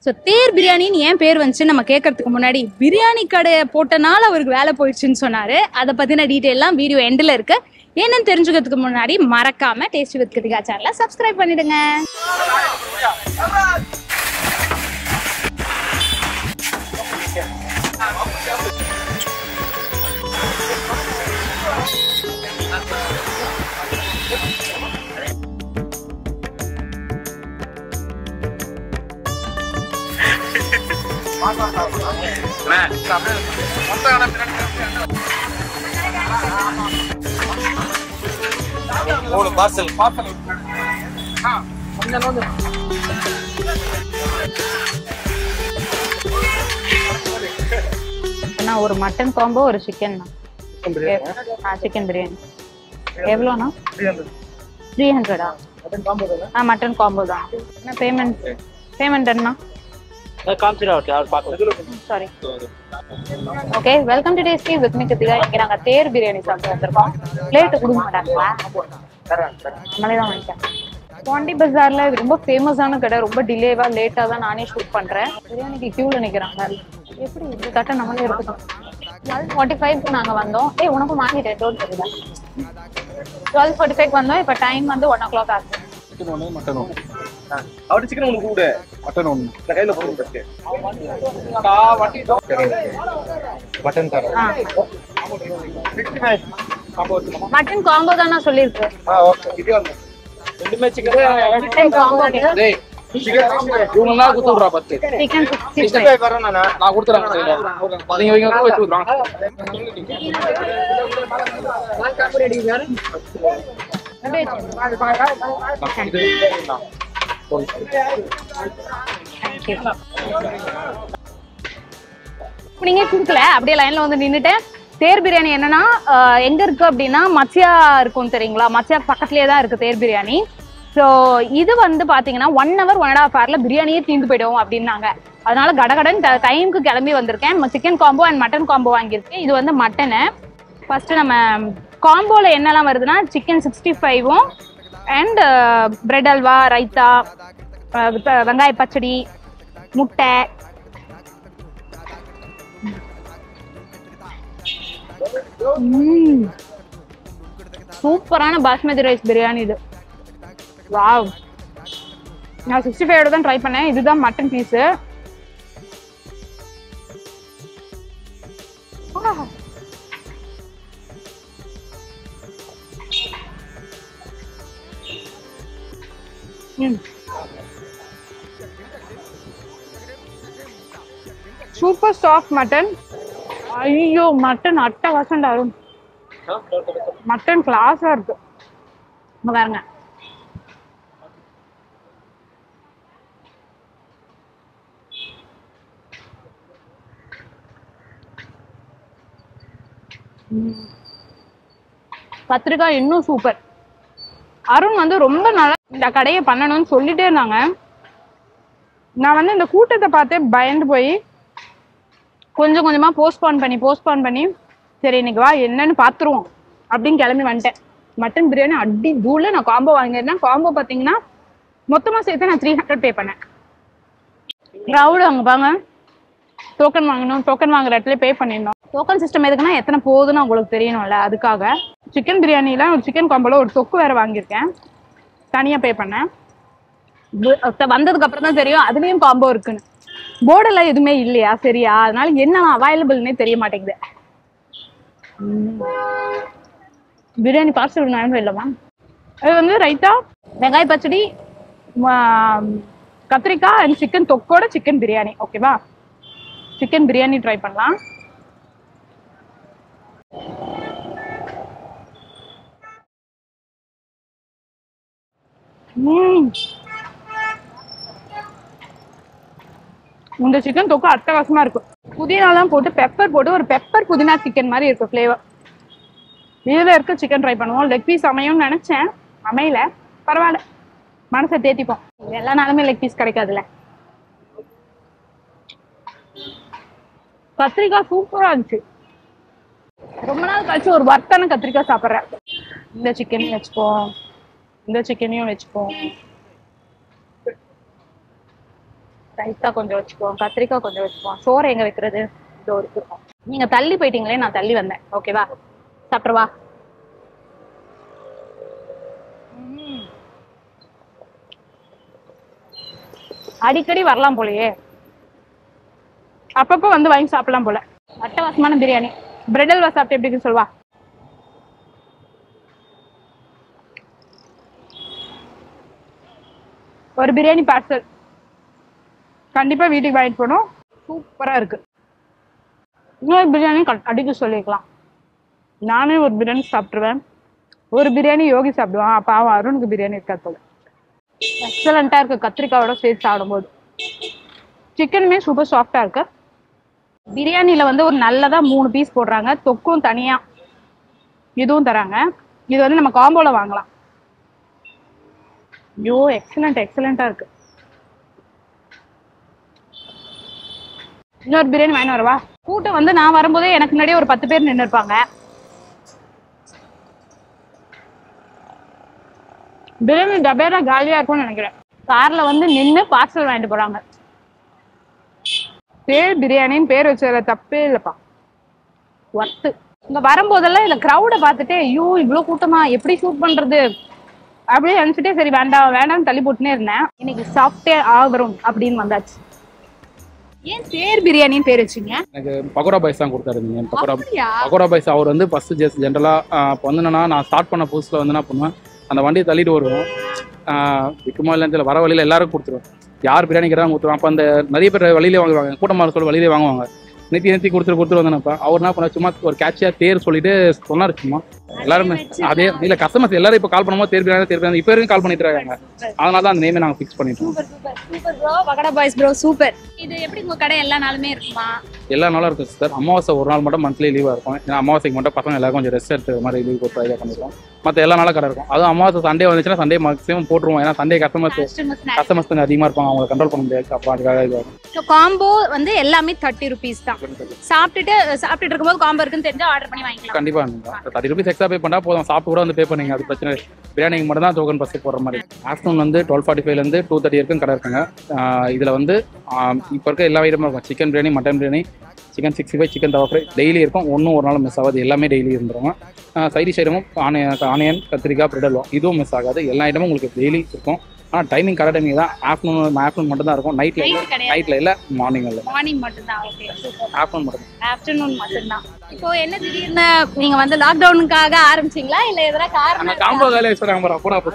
So தேர் பிரியாணின்னு ஏன் பேர் வந்துச்சு நம்ம கேட்கறதுக்கு முன்னாடி பிரியாணி கடை போட்டனால அவருக்கு வேலை போயிடுச்சுன்னு சொன்னாரு அதை பத்தின டீட்டெயிலாம் வீடியோ எண்டில் இருக்கு என்னன்னு தெரிஞ்சுக்கிறதுக்கு முன்னாடி மறக்காம டேஸ்ட் வித் கிருத்திகா சேனலை சப்ஸ்கிரைப் பண்ணிடுங்க மூணு பார்சல் அண்ணா ஒரு மட்டன் காம்போ ஒரு சிக்கன் ஆ சிக்கன் பிரியாணி எவ்வளோண்ணா த்ரீ ஹண்ட்ரடா ஆ மட்டன் காம்போ தான் என்ன பேமெண்ட் பேமெண்ட் என்ன காமிச்சிடா ஓகே அவர் பார்க்கலாம் sorry okay welcome to tasty with me Krithika இங்கே நாங்கள் தேர் பிரியாணி சாப்பிட்டு வந்திருக்கோம் பிளேட்டு கொடுக்க மாட்டாங்களா நம்மளே தான் வாங்கிட்டேன் பாண்டி பஜார்ல இது ரொம்ப ஃபேமஸான கடை ரொம்ப டிலேவா லேட்டா தான் நானே ஷூட் பண்றேன் பிரியாணிக்கு கியூல நிக்கிறாங்க எப்படி இந்த தட்டை நம்மளே இருக்கட்டும் டுவெல் ஃபார்ட்டி ஃபைவ்க்கு நாங்க வந்தோம் ஏய் உனக்கும் வாங்கிட்டேன் டோல் தெரியுதா டுவெல் ஃபார்ட்டி ஃபைவ் வந்தோம் இப்போ டைம் வந்து ஒன் ஓ கிளாக் ஆகுது சிக்கன் ஒன்று மட்டன் ஒன்று அவரு சிக்கன் உங்களுக்கு கூட மட்டன் ஒன்று இந்த கையில போட்டு இருக்கு மட்டன் தரோம் ஆ மட்டன் காம்போ தான் நான் சொல்லியிருக்கு ஆ ஓகே இது வந்து ரெண்டுமே சிக்கன் மட்டன் காம்போ டேய் இவங்க குத்து விடுறா பத்து சிக்கன் சிக்ஸ்டி ஃபைவ் வரோம் நானா நான் கொடுத்துறேன் நீங்க இவங்க வச்சு விடுறான் நீங்க குடுக்கல அப்படியே லைன்ல வந்து நின்னுட்டேன் தேர் பிரியாணி என்னன்னா ஆஹ், எங்க இருக்கு அப்படின்னா மச்சியா இருக்கும் தெரியுங்களா மச்சியா பக்கத்துலயே தான் இருக்கு தேர் பிரியாணி ஸோ இது வந்து பாத்தீங்கன்னா one hour one and half ஹவர்ல பிரியாணியே தீந்து போயிடும் அப்படின்னாங்க அதனால கடகடன் டைமுக்கு கிளம்பி வந்திருக்கேன் chicken combo and mutton combo வாங்கியிருக்கேன் இது வந்து மட்டனு ஃபர்ஸ்ட் நம்ம காம்போல என்னெல்லாம் வருதுன்னா சிக்கன் சிக்ஸ்டி ஃபைவும் அண்ட் பிரெட் அல்வா ரைத்தா ஆஹ், வெங்காய பச்சடி முட்டை ம்ம். சூப்பரான பாஸ்மதி ரைஸ் பிரியாணி இது வாவ் நான் சிக்ஸ்டி ஃபைவ் தான் ட்ரை பண்ணேன் இதுதான் mutton piece super soft mutton ஐயோ மட்டன் அட்டகாசம் வரும் மட்டன் கிளாஸா இருக்கு இங்க பாருங்க ம். கத்திரிக்காய் இன்னும் சூப்பர் அருண் வந்து ரொம்ப நல்லா இந்த கடையை பண்ணணும்னு சொல்லிட்டே இருந்தாங்க நான் வந்து இந்த கூட்டத்தை பார்த்தே பயந்து போய் கொஞ்சம் கொஞ்சமா போஸ்ட்போன் பண்ணி போஸ்ட்போன் பண்ணி சரி இன்னைக்கு வா என்னன்னு பாத்துருவோம் அப்படின்னு கிளம்பி வந்துட்டேன் மட்டன் பிரியாணி அடி தூள நான் காம்போ வாங்கியிருந்தேன் காம்போ பாத்தீங்கன்னா மொத்தமா சேர்த்து நான் த்ரீ ஹண்ட்ரட் பே பண்ணேன் க்ரௌடு அங்க பாங்க டோக்கன் வாங்கணும் டோக்கன் வாங்குற இடத்துல பே பண்ணிருந்தோம் டோக்கன் சிஸ்டம் எதுக்குன்னா எத்தனை போகுதுன்னு உங்களுக்கு தெரியணும்ல அதுக்காக சிக்கன் பிரியாணில ஒரு சிக்கன் காம்போல ஒரு தொக்கு வேற வாங்கியிருக்கேன் தனியா பே பண்ணேன் வு- ஒருத்த வந்ததுக்கு அப்புறம் தான் தெரியும் அதுலயும் காம்போ இருக்குன்னு போர்டெல்லாம் எதுவுமே இல்லையா சரியா அதனால என்ன அவைலபிள்னே தெரிய மாட்டேங்குது உம். பிரியாணி பார்சல் நான் இல்லைம்மா அது வந்து ரைத்தா வெங்காய பச்சடி ம- கத்திரிக்காய் அண்ட் சிக்கன் தொக்கோட சிக்கன் பிரியாணி ஓகேவா சிக்கன் பிரியாணி ட்ரை பண்ணலாம் உம். இந்த சிக்கன் தொக்கு அட்டகாசமா இருக்கும் புதினாலாம் போட்டு பெப்பர் போட்டு ஒரு பெப்பர் புதினா சிக்கன் மாதிரி இருக்கும் ஃப்ளேவர் இதுல இருக்க சிக்கன் ட்ரை பண்ணுவோம் லெக் பீஸ் அமையும்னு நினைச்சேன் அமையல பரவாயில்ல மனசை தேத்திப்போம் எல்லா நாளுமே லெக் பீஸ் கிடைக்காதுல்ல கத்திரிக்காய் சூப்பரா இருந்துச்சு ரொம்ப நாள் கழிச்சு ஒரு வர்த்தான கத்திரிக்காய் சாப்பிட்றேன் இந்த சிக்கனையும் வச்சுப்போம் இந்த சிக்கனையும் வச்சுப்போம் ரைத்தா கொஞ்சம் வச்சுக்குவோம் கத்திரிக்காய் கொஞ்சம் வச்சுக்குவோம் சோறு எங்க வைக்கிறது இதோ இருக்கு நீங்க தள்ளி போயிட்டீங்களே நான் தள்ளி வந்தேன் ஓகேவா சாப்பிட்றவா அடிக்கடி வரலாம் போலயே அப்பப்போ வந்து வாங்கி சாப்பிடலாம் போல அட்டவாசமான பிரியாணி பிரெட் அல்வா சாப்பிட்டு எப்படி இருக்குன்னு சொல்வா ஒரு பிரியாணி பார்சல் கண்டிப்பா வீட்டுக்கு வாங்கிட்டு போகணும் சூப்பரா இருக்கு இன்னொரு பிரியாணி கட்- அடிக்க சொல்லிக்கலாம் நானே ஒரு பிரியாணி சாப்பிட்டுருவேன் ஒரு பிரியாணி யோகி சாப்பிடுவான் அப்ப அவன் அருணுக்கு பிரியாணி இருக்காது போல எக்ஸலண்டா இருக்கு கத்திரிக்காயோட சேர்த்து சாப்பிடும்போது சிக்கனுமே சூப்பர் சாஃப்டா இருக்கு பிரியாணில வந்து ஒரு நல்லதா மூணு பீஸ் போடுறாங்க தொக்கும் தனியா இதுவும் தராங்க இது வந்து நம்ம காம்போல வாங்கலாம் ஐயோ எக்ஸலண்ட் எக்ஸலண்டா இருக்கு இன்னொரு பிரியாணி வாங்கிட்டு வரவா கூட்டம் வந்து நான் வரும்போதே எனக்கு முன்னாடியே ஒரு பத்து பேர் நின்று இருப்பாங்க பிரியாணி டபேரா காலியா இருக்கும்னு நினைக்கிறேன் கார்ல வந்து நின்னு பார்சல் வாங்கிட்டு போறாங்க பேர் பிரியாணின்னு பேர் வச்சதுல தப்பே இல்லப்பா ஒர்த்து இங்க வரும்போதெல்லாம் இந்த கிரௌட பார்த்துட்டு ஐயோ இவ்வளவு கூட்டமா எப்படி ஷூட் பண்றது அப்படியே நினைச்சிட்டே சரி வேண்டாம் வேண்டாம்னு தள்ளி போட்டுனே இருந்தேன் இன்னைக்கு சாப்பிட்டே ஆகிறோம் அப்படின்னு வந்தாச்சு ஏன் தேர் பிரியாணின்னு பேர் வச்சீங்க எனக்கு பகோடா பைஸ் தான் கொடுத்தாரு நீங்க பகோடா அப்படியா பகோடா பைஸ் அவர் வந்து ஃபர்ஸ்ட் ஜஸ்ட் ஜென்ரலாக இப்போ வந்து என்னன்னா நான் ஸ்டார்ட் பண்ண புதுசில் வந்து என்ன பண்ணுவேன் அந்த வண்டியை தள்ளிட்டு வருவோம் ஆஹ் விக்குமா இல்லைன்னு தெரியல வர வழியில எல்லாரும் கொடுத்துருவேன் யார் பிரியாணி கேட்டாலும் கொடுத்துருவோம் அப்போ அந்த நிறைய பேர் வழியிலே வாங்குவாங்க கூட்டமாக சொல்ல வழியிலே வாங்குவாங்க நித்தி நித்தி கொடுத்துட்டு கொடுத்துட்டு வந்தேனப்ப அவர் என்ன பண்ண சும்மா ஒரு கேட்சியா தேர் சொல்லிட்டு சொன்னாரு சும்மா எல்லாருமே அதே இல்ல கஸ்டமர்ஸ் எல்லாரும் இப்போ கால் பண்ணும்போது தேர் பிரியாணி தேர் பிரியாணி இப்போ வரைக்கும் கால் பண்ணிட்டு இருக்காங்க அதனால தான் அந்த நேமே நாங்கள் ஃபிக்ஸ் பண்ணிட்டோம் super super super bro Pakoda boys bro super இது எப்படி உங்க கடை எல்லா நாளுமே இருக்குமா எல்லா நாளும் இருக்கும் சார் அமாவாசை ஒரு நாள் மட்டும் மந்த்லி லீவாக இருக்கும் ஏன்னா அமாவாசைக்கு மட்டும் பசங்க எல்லாரும் கொஞ்சம் ரெஸ்ட் எடுத்துக்கிற மாதிரி லீவ் போட்டு இதாக பண்ணிடுவோம் மற்ற எல்லா நாளும் கடை இருக்கும் அதுவும் அமாவாசை சண்டே வந்துச்சுன்னா சண்டே மேக்ஸிமம் போட்டுருவோம் ஏன்னா சண்டே கஸ்டமர்ஸ் கஸ்டமர்ஸ் கொஞ்சம் அதிகமாக இருப்பாங்க அவங்களை கண்ட்ரோல் பண்ண முடியாது அப்போ அதுக்காக இது வரும் ஸோ காம்போ வந்து எல்லாமே தேர்ட்டி ருபீஸ் தான் சாப்பிட்டுட்டு சாப்பிட்டுட்டு இருக்கும்போது காம்போ இருக்குன்னு தெரிஞ்சா ஆர்டர் பண்ணி வாங்கிக்கலாம் கண்டிப்பாக தேர்ட்டி ருபீஸ் எக்ஸ்ட்ரா பே பண்ணா போதும் சாப்பிட்டு கூட வந்து பே பண்ணுங்க அது பிரச்சனை இல்லை பிரியாணிக்கு மட்டும் தான் டோக்கன் ஃபஸ்ட்டு போடுற மாதிரி ஆஃப்டர்நூன் வந்து டுவெல் ஃபார்ட்டி ஃபைவ்லேருந்து டூ தேர்ட்டி வரைக்கும் கடை இருக்குங்க இதில் வந்து இப்போ இருக்க எல்லா ஐட்டமும் இருக்கும் chicken biryani mutton biryani chicken sixty five chicken tawa fry daily இருக்கும் ஒன்றும் ஒரு நாள் மிஸ் ஆகாது எல்லாமே டெய்லி இருந்துருங்க சைடிஷ் ஐட்டமும் ஆனியன் ஆனியன் கத்திரிக்காய் பிரெட் அல்வா இதுவும் மிஸ் ஆகாது எல்லா ஐட்டமும் உங்களுக்கு டெய்லி இருக்கும் ஆனால் டைமிங் கரெக்ட் டைமிங் தான் ஆஃப்டர்நூன் ஆஃப்டர்நூன் மட்டும் தான் இருக்கும் நைட்டில் இல்லை கிடையாது நைட்டில் இல்லை மார்னிங் இல்லை மார்னிங் மட்டும் தான் ஓகே சூப்பர் ஆஃப்டர்நூன் மட்டும் ஆஃப்டர்நூன் மட்டும் தான் இப்போ என்ன திடீர்னு நீங்க வந்து லாக்டவுனுக்காக ஆரம்பிச்சீங்களா இல்ல எதனா அந்த காரணம் காம்போ வேலையை சொல்கிறாங்க பாரு அப்போ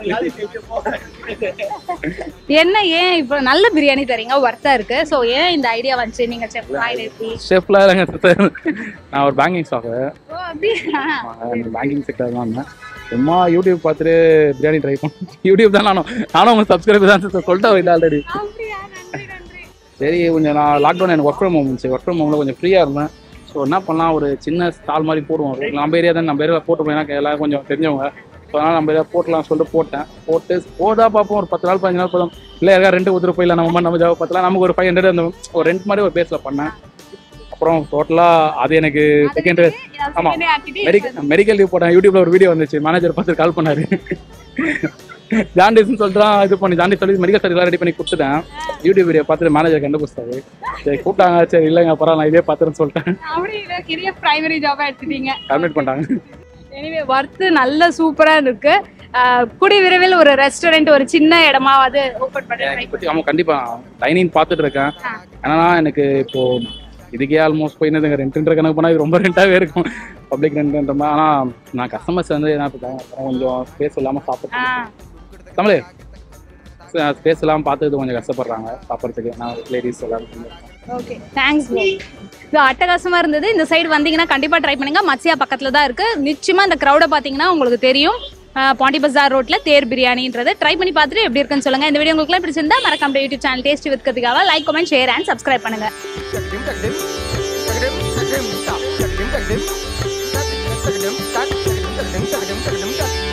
என்ன ஏன் இப்போ நல்ல பிரியாணி தரீங்க ஒர்த்தா இருக்கு சோ ஏன் இந்த ஐடியா வந்துச்சு நீங்க செஃப் ஆயிடுச்சு ஷெஃப்லாம் இல்லைங்க sister. நான் ஒரு பேங்கிங் ஸ்டாஃபு ஓ அப்படியா பேங்கிங் செக்டர் தான் இருந்தேன் சும்மா யூடியூப் பார்த்துட்டு பிரியாணி ட்ரை பண்ணேன் யூடியூப் தான் நானும் நானும் உங்க சப்ஸ்கிரைபர் தான் sister. சொல்லிட்டேன் இல்லை ஆல்ரெடி அப்படியா நன்றி நன்றி சரி கொஞ்சம் நான் லாக்டவுன் எனக்கு ஒர்க் ஃப்ரம் ஹோம் இருந்துச்சு ஒர்க் ஃப்ரம் ஹோமில் கொஞ்சம் ஃப்ரீயாக இருந்தேன் ஸோ என்ன பண்ணலாம் ஒரு சின்ன ஸ்டால் மாதிரி போடுவோம் ஒரு நம்ம ஏரியா தான் நம்ம ஏரியா போட்டு போயினா எல்லாரும் கொஞ்சம் தெரிஞ்சவங்க ஸோ அதனால் நம்ம ஏரியா போட்டலாம் சொல்லிட்டு போட்டேன் போட்டு போதா பார்ப்போம் ஒரு பத்து நாள் பதினஞ்சு நாள் போதும் இல்லை யாருக்கா ரெண்டு ஒருத்தர் போயிடலாம் நம்ம நம்ம ஜாப் பத்தலாம் நமக்கு ஒரு ஃபைவ் ஹண்ட்ரட் அந்த ஒரு ரெண்ட் மாதிரி ஒரு பேஸில் பண்ணேன் அப்புறம் டோட்டலாக அது எனக்கு செகண்ட் ஆமா. மெடிக்கல் மெடிக்கல் லீவ் போட்டேன் யூடியூப்ல ஒரு வீடியோ வந்துச்சு மேனேஜர் பார்த்து கால் பண்ணாரு ஜாண்டிஸ்னு சொல்லிட்டு தான் இது பண்ணி ஜாண்டிஸ் சொல்லி மெடிக்கல் சர்டிஃபிகேட் ரெடி பண்ணி கொடுத்துட்டேன் யூடியூப் வீடியோ பார்த்துட்டு மேனேஜர் கண்டுபிடிச்சாரு சரி கூப்பிட்டாங்க சரி இல்லைங்க பரவாயில்ல நான் இதே பார்த்துறேன்னு சொல்லிட்டேன் அப்படி பெரிய பிரைமரி ஜாபா எடுத்துட்டீங்க டெர்மினேட் பண்ணிட்டாங்க எனிவே ஒர்த்து நல்ல சூப்பரா இருக்கு ஆஹ் கூடிய விரைவில் ஒரு ரெஸ்டாரண்ட் ஒரு சின்ன இடமாவது ஓபன் பண்ணி எனக்கு பத்தி ஆமாம் கண்டிப்பாக டைனிங் பார்த்துட்டு இருக்கேன் ஆ. ஏன்னா எனக்கு இப்போ இதுக்கே ஆல்மோஸ்ட் போயினதுங்க ரெண்ட்டுன்ற கணக்கு போனால் இது ரொம்ப ரெண்டாகவே இருக்கும் பப்ளிக் ரெண்ட்ன்ற மாதிரி ஆனால் நான் கஸ்டமர்ஸ் வந்து என்ன பண்ணுறாங்க கொஞ்சம் ஸ்பேஸ் இல்லாமல் சாப்பிட்டு தமிழ் ஸ்பேஸ் எல்லாம் பார்த்துட்டு கொஞ்சம் கஷ்டப்படுறாங்க சாப்பிட்றதுக்கு நான் லேடிஸ் எல்லாரும் ஓகே தேங்க்ஸ் ப்ரோ இது அட்டகாசமா இருந்தது இந்த சைடு வந்தீங்கன்னா கண்டிப்பா ட்ரை பண்ணுங்க மத்யா பக்கத்துல தான் இருக்கு நிச்சயமா இந்த க்ரௌட பாத்தீங்கன்னா உங்களுக்கு தெரியும் ஆஹ் பாண்டி பஜார் ரோட்ல தேர் பிரியாணின்றது ட்ரை பண்ணி பார்த்துட்டு எப்படி இருக்குன்னு சொல்லுங்க இந்த வீடியோ உங்களுக்கு பிடிச்சிருந்தா மறக்காம யூடியூப் சேனல் டேஸ்ட் வித் கத்திகாவா like comment share and subscribe பண்ணுங்க Takdim takdim takdim takdim tak takdim takdim takdim takdim tak takdim takdim takdim takdim tak